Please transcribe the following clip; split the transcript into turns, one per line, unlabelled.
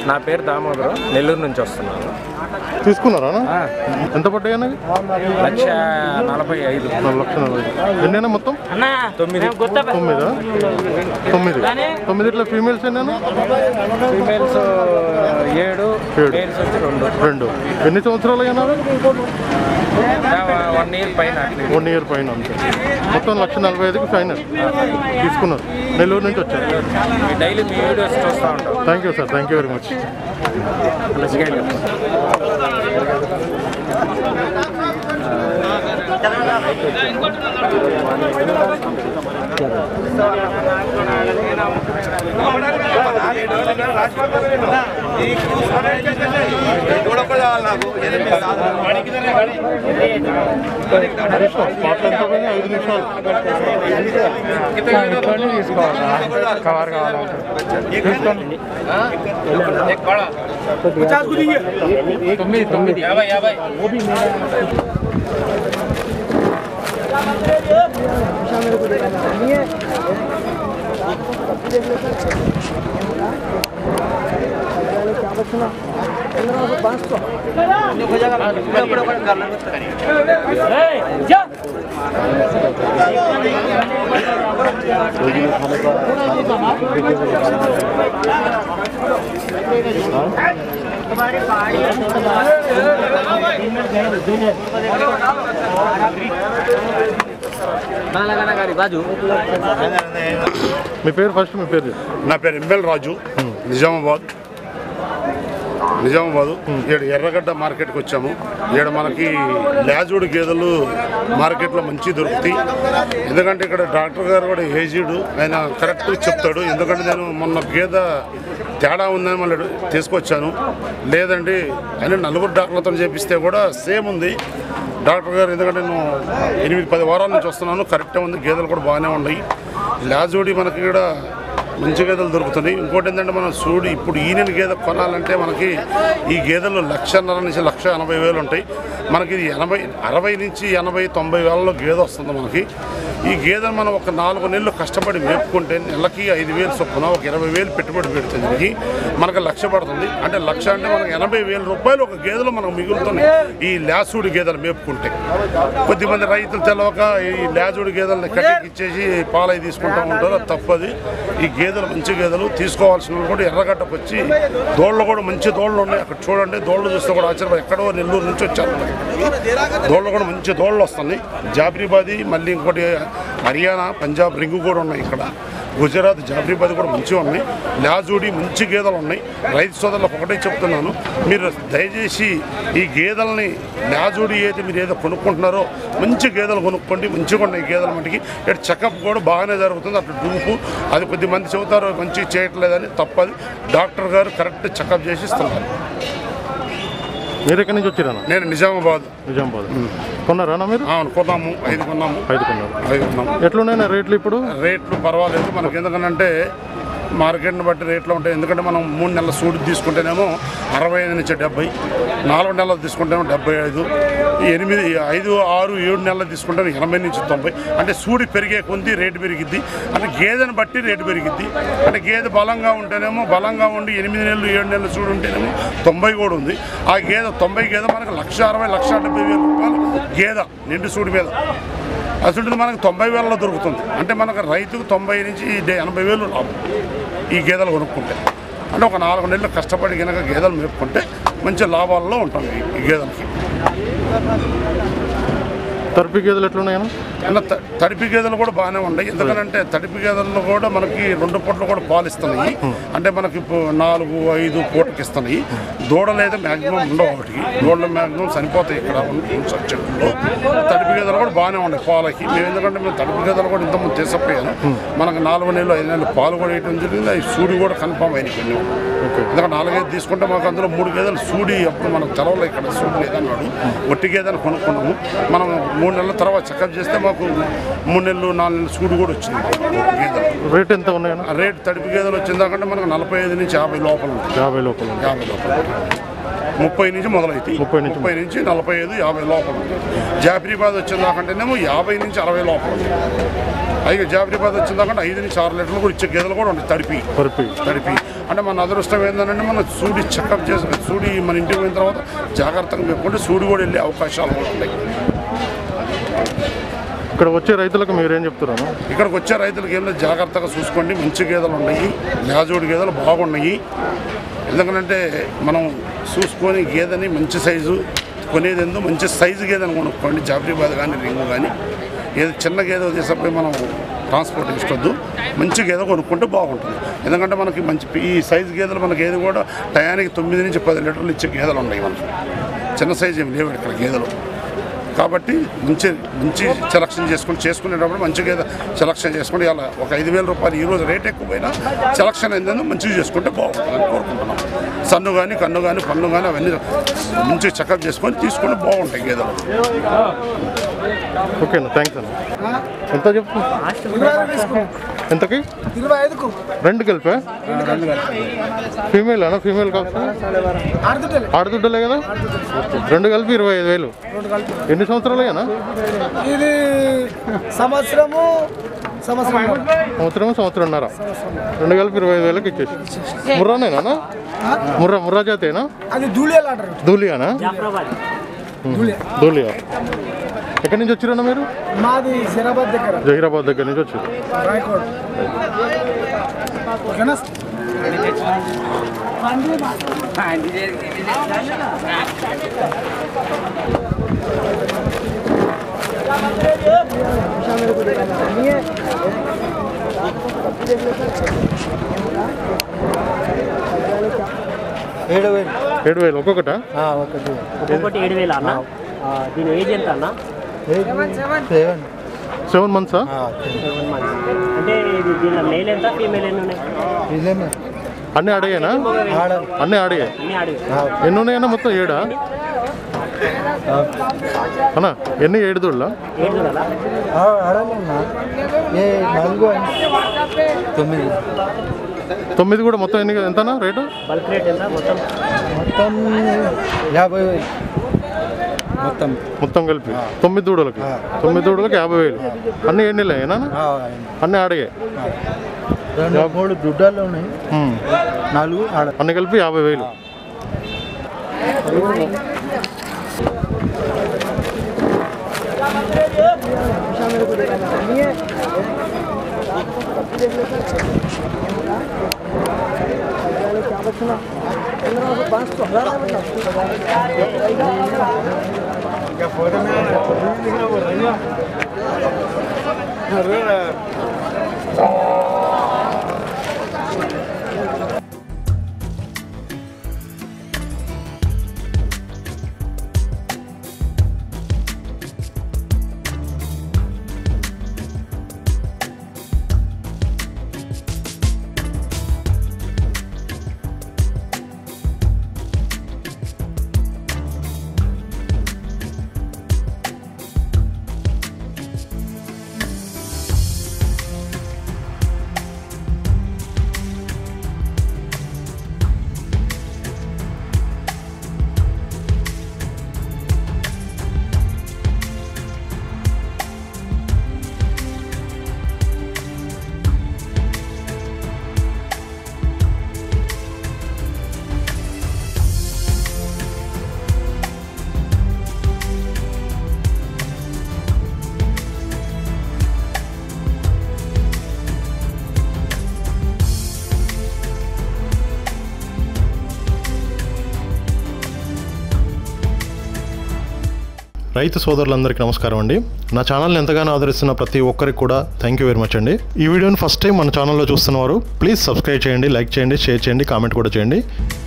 నా పేరు దామోదరం నెల్లూరు నుంచి వస్తున్నాను
తీసుకున్నారా ఎంత పడ్డాయి అన్నది
లక్ష నలభై ఐదు
నాలుగు లక్షల నలభై ఐదు. ఎన్నైనా మొత్తం
తొమ్మిది
తొమ్మిదా తొమ్మిది తొమ్మిది ఇట్లా ఫీమేల్స్ ఎన్నైనా
ఫీమేల్స్ ఏడు
ఏడు.
మేల్స్ వచ్చి రెండు
రెండు ఎన్ని సంవత్సరాలు అయినా
వన్ ఇయర్ పైన అట్లా
వన్ ఇయర్ పైన అంతే మొత్తం లక్ష నలభై ఐదుకి ఫైనల్ తీసుకున్నారు నెల్లూరు నుంచి వచ్చారు
డైలీ మీ వీడియోస్ చూస్తూ ఉంటాం
thank you sir thank you very much
మంచిగా చెప్పండి
పాటలు ఎంత పోయినాయి? ఐదు నిమిషాలు
కవర్ కావాలంటే తొమ్మిది తొమ్మిది యాభై యాభై
మీ పేరు ఫస్ట్ మీ పేరు చెప్పు.
నా పేరు ఎంఎల్ రాజు నిజామాబాద్ నిజామాబాద్ ఇక్కడ ఎర్రగడ్డ మార్కెట్కి వచ్చాము ఇక్కడ మనకి లాజుడ్ గేదెలు మార్కెట్లో మంచి దొరుకుతాయి ఎందుకంటే ఇక్కడ డాక్టర్ గారు కూడా ఏజ్డ్ ఆయన కరెక్ట్ చెప్తాడు ఎందుకంటే నేను మొన్న గేదె తేడా ఉందని మళ్ళీ తీసుకొచ్చాను లేదండి అని నలుగురు డాక్టర్లతో చేపిస్తే కూడా సేమ్ ఉంది డాక్టర్ గారు ఎందుకంటే నేను ఎనిమిది పది వారాల నుంచి వస్తున్నాను కరెక్టే ఉంది గేదెలు కూడా బాగానే ఉన్నాయి లాజోడి మనకి ఇక్కడ మంచి గేదెలు దొరుకుతున్నాయి ఇంకోటి ఏంటంటే మనం సూడి ఇప్పుడు ఈయన గేదె కొనాలంటే మనకి ఈ గేదెలు లక్షన్నర నుంచి లక్ష ఎనభై వేలు ఉంటాయి మనకి ఇది ఎనభై అరవై నుంచి ఎనభై తొంభై వేలలో గేదె వస్తుంది మనకి ఈ గేదెను మనం ఒక నాలుగు నెలలు కష్టపడి మేపుకుంటే నెలకి ఐదు వేలు చొప్పున ఒక ఇరవై వేలు పెట్టుబడి పెడితే దీనికి మనకు లక్ష పడుతుంది అంటే లక్ష అంటే మనకు ఎనభై వేల రూపాయలు ఒక గేదెలో మనకు మిగులుతున్నాయి ఈ లాసూడి గేదెలు మేపుకుంటే కొద్దిమంది రైతులు తెలవక ఈ లాజుడి గేదెలను కట్టికి ఇచ్చేసి పాలై తీసుకుంటూ ఉంటారు అది తప్పది ఈ గేదెలు మంచి గేదెలు తీసుకోవాల్సిన వాళ్ళు కూడా ఎర్రగడ్డకు వచ్చి దోళ్ళు కూడా మంచి దోళ్ళు ఉన్నాయి అక్కడ చూడండి దోళ్ళు చూస్తే కూడా ఆశ్చర్యం ఎక్కడో నెల్లూరు నుంచి వచ్చారు దోళ్ళు కూడా మంచి దోళ్ళు వస్తున్నాయి జాఫ్రీబాది మళ్ళీ ఇంకోటి హర్యానా పంజాబ్ రింగు కూడా ఉన్నాయి ఇక్కడ గుజరాత్ జాఫ్రీబాద్ కూడా మంచిగా ఉన్నాయి లాజూడి మంచి గేదెలు ఉన్నాయి రైతు సోదరులకు ఒకటే చెప్తున్నాను మీరు దయచేసి ఈ గేదెలని లాజూడి ఏది మీరు ఏదో కొనుక్కుంటున్నారో మంచి గేదెలు కొనుక్కోండి మంచిగా ఉన్నాయి గేదెల మటుకి ఇక్కడ చెకప్ కూడా బాగానే జరుగుతుంది అటు డూపు అది కొద్ది మంది చెబుతారు మంచి చేయట్లేదని తప్పది డాక్టర్ గారు కరెక్ట్ చెకప్ చేసి ఇస్తున్నారు
మీరు ఎక్కడి నుంచి వచ్చారన్న
నేను నిజామాబాద్
నిజామాబాద్ కొన్నారా మీరు
అవును కొన్నాము ఐదు కొన్నాము
ఐదు కొన్నారు
ఐదు కొన్నాము
ఎట్లున్నాయి రేట్లు ఇప్పుడు
రేట్లు పర్వాలేదు మనకి ఎందుకనంటే మార్కెట్ని బట్టి రేట్లు ఉంటాయి ఎందుకంటే మనం మూడు నెలల సూడి తీసుకుంటేనేమో అరవై ఐదు నుంచి డెబ్బై నాలుగు నెలలు తీసుకుంటేమో డెబ్బై ఐదు ఎనిమిది ఐదు ఆరు ఏడు నెలలు తీసుకుంటే ఎనభై నుంచి తొంభై అంటే సూడి పెరిగే కొద్ది రేటు పెరిగిద్ది అంటే గేదెని బట్టి రేటు పెరిగిద్ది అంటే గేదె బలంగా ఉంటేనేమో బలంగా ఉండి ఎనిమిది నెలలు ఏడు నెలలు సూడి ఉంటేనేమో తొంభై కూడా ఉంది ఆ గేదె తొంభై గేదె మనకు లక్ష అరవై లక్ష డెబ్బై వేల రూపాయలు గేదె నిండు సూడి మీద అసలు మనకు తొంభై వేలలో దొరుకుతుంది అంటే మనకు రైతుకు తొంభై నుంచి డే- ఎనభై వేలు లాభం ఈ గేదెలు కొనుక్కుంటే అంటే ఒక నాలుగు నెలలు కష్టపడి కనుక గేదెలు మేపుకుంటే మంచి లాభాల్లో ఉంటాం ఈ- ఈ గేదెలకి
తరపి గేదెలు ఎట్లున్నాయన్న
అన్న త- తడిపి గేదెలు కూడా బాగానే ఉన్నాయి ఎందుకంటే తడిపి గేదెల్లో కూడా మనకి రెండు పూటలు కూడా పాలు ఇస్తున్నాయి అంటే మనకి ఇప్పుడు నాలుగు ఐదు పూటకి ఇస్తున్నాయి దూడలు అయితే మ్యాక్సిమం ఉండవు వాటికి దూడలు మ్యాక్సిమం చనిపోతాయి ఇక్కడ ఉన్న చెట్లు తడిపి గేదెలు కూడా బాగానే ఉన్నాయి పాలకి మేము ఎందుకంటే మేము తడిపి గేదెలు కూడా ఇంతకుముందు తీసుకుపోయాను మనకు నాలుగు నెలలు ఐదు నెలలు పాలు కూడా వేయడం జరిగింది అవి సూడి కూడా కన్ఫామ్ అయినాయి కొన్ని ఎందుకంటే నాలుగైదు తీసుకుంటే మాకు అందులో మూడు గేదెలు సూడి అప్పుడు మనం తెలవలే ఇక్కడ సూడి లేదన్నాడు ఒట్టి గేదెలు కొనుక్కున్నాము మనం మూడు నెలల తర్వాత చెకప్ చేస్తే మాకు మూడు నెలలు నాలుగు నెలలు సూడి కూడా వచ్చింది ఒక గేదెలు
రేట్ ఎంత ఉన్నాయన్న
ఆ రేట్ తడిపి గేదెలు వచ్చిందాకంటే మనకు నలభై ఐదు నుంచి యాభై లోపల ఉంటుంది
యాభై లోపల ఉంది.
యాభై లోపల ముప్పై నుంచి మొదలైతాయి
ముప్పై నుంచి
ముప్పై నుంచి నలభై ఐదు యాభై లోపల ఉంటుంది జాఫ్రీబాద్ వచ్చిందాకంటేనేమో యాభై నుంచి అరవై లోపల ఉంటుంది ఐదు జాఫ్రీబాద్ వచ్చిన దాకా ఐదు నుంచి ఆరు లీటర్లు కూడా ఇచ్చే గేదెలు కూడా ఉంటాయి తడిపి
పరిపి
తడిపి అంటే మన అదృష్టం ఏంటంటే మనం సూడి చెకప్ చేసి సూడి మన ఇంటికి పోయిన తర్వాత జాగ్రత్తగా పెట్టుకుంటే సూడి కూడా వెళ్ళే అవకాశాలు కూడా ఉన్నాయి
ఇక్కడ వచ్చే రైతులకు మీరేం చెప్తున్నాను
ఇక్కడికి వచ్చే రైతులకి ఏం లేదు జాగ్రత్తగా చూసుకోండి మంచి గేదెలు ఉన్నాయి లేజోడి గేదెలు బాగున్నాయి ఎందుకంటే మనం చూసుకొని గేదెని మంచి సైజు కొనేది ఎందుకు మంచి సైజు గేదెని కొనుక్కోండి జాఫ్రీబాద్ కానీ రింగు కానీ ఏదో చిన్న గేదె తీసుకుపోయి మనం ట్రాన్స్పోర్ట్ ఇష్టొద్దు మంచి గేదె కొనుక్కుంటే బాగుంటుంది ఎందుకంటే మనకి మంచి ఈ సైజు గేదెలు మనకి ఏది కూడా టయానికి తొమ్మిది నుంచి పది లీటర్లు ఇచ్చే గేదెలు ఉన్నాయి మనకి చిన్న సైజు ఏమి లేవు ఇక్కడ గేదెలు కాబట్టి మంచి మంచి సెలక్షన్ చేసుకుని చేసుకునేటప్పుడు మంచిగా ఏదో సెలక్షన్ చేసుకుని ఇలా ఒక ఐదు వేల రూపాయలు ఈ రోజు రేట్ ఎక్కువ పోయినా సెలక్షన్ ఏంటంటే మంచిగా చేసుకుంటే బాగుంటుందని కోరుకుంటున్నాం సన్ను కానీ కన్ను కానీ పన్ను కానీ అవన్నీ మంచిగా చెకప్ చేసుకొని తీసుకుంటే బాగుంటాయి గేదెలు
ఓకేనా థ్యాంక్స్ అన్న ఎంత చెప్తున్నా ఎంతకి
ఇరవై ఐదుకు
రెండు కలిపా ఫీమేల్ అన్న ఫీమేల్ కావచ్చు
ఆడుతుంటే
ఆడదుడ్డలే కదా రెండు కలిపి ఇరవై ఐదు వేలు ఎన్ని సంవత్సరాలేనా
ఇది సంవత్సరము సంవత్సరం
సంవత్సరం సంవత్సరంన్నర రెండు కలిపి ఇరవై ఐదు వేలకు ఇచ్చేసి ముర్రానేనా ముర్రా ముర్రా జాతేనా
అది దూళియాలు అంటారు
దూలియానా దూలియా ఎక్కడి నుంచి వచ్చిరన్నా మీరు
మాది సిరాబాద్ దగ్గర
జహీరాబాద్ దగ్గర నుంచి వచ్చారు
రాయకోడ్ ఓకేనా ఏడు వేలు
ఏడు వేలు ఒక్కొక్కట
ఒకటి
ఒక్కొక్కటి ఏడు వేలు అన్న ఆ, దీని ఏజ్ ఎంత అన్న
సెవెన్
సెవెన్ మంత్సా
సెవెన్ మంత్స్ అంటే ఇది దీనిలో మేల్ ఎంత ఫీమేల్ ఎన్ని ఉన్నాయి
ఇదేనా
అన్నీ అడిగానా
ఆడ
అన్నీ అడిగా
అన్ని అడిగి
ఎన్ని ఉన్నాయన్నా మొత్తం ఏడా అన్నా ఎన్ని ఏడు దూళ్ళ
ఏడు కదా
ఆడాలన్నా ఏ నాలుగు తొమ్మిది
తొమ్మిది కూడా మొత్తం ఎన్ని ఎంతనా రేటు
బల్క్ రేట్ ఎంత మొత్తం
మొత్తం యాభై వేలు మొత్తం
మొత్తం కలిపి తొమ్మిది దూడలకి తొమ్మిది దూడలకి యాభై వేలు అన్నీ ఎన్ని ఏనా అన్నీ అడిగే
రెండు మూడు దుడ్డాలు ఉన్నాయి
ఉమ్.
నాలుగు ఆడ
అన్ని కలిపి యాభై వేలు రైతు సోదరులందరికీ నమస్కారం అండి నా ఛానల్ని ఎంతగానో ఆదరిస్తున్న ప్రతి ఒక్కరికి కూడా థ్యాంక్ యూ వెరీ మచ్ అండి ఈ వీడియోని ఫస్ట్ టైం మన ఛానల్లో చూస్తున్నవారు ప్లీజ్ సబ్స్క్రైబ్ చేయండి లైక్ చేయండి షేర్ చేయండి కామెంట్ కూడా చేయండి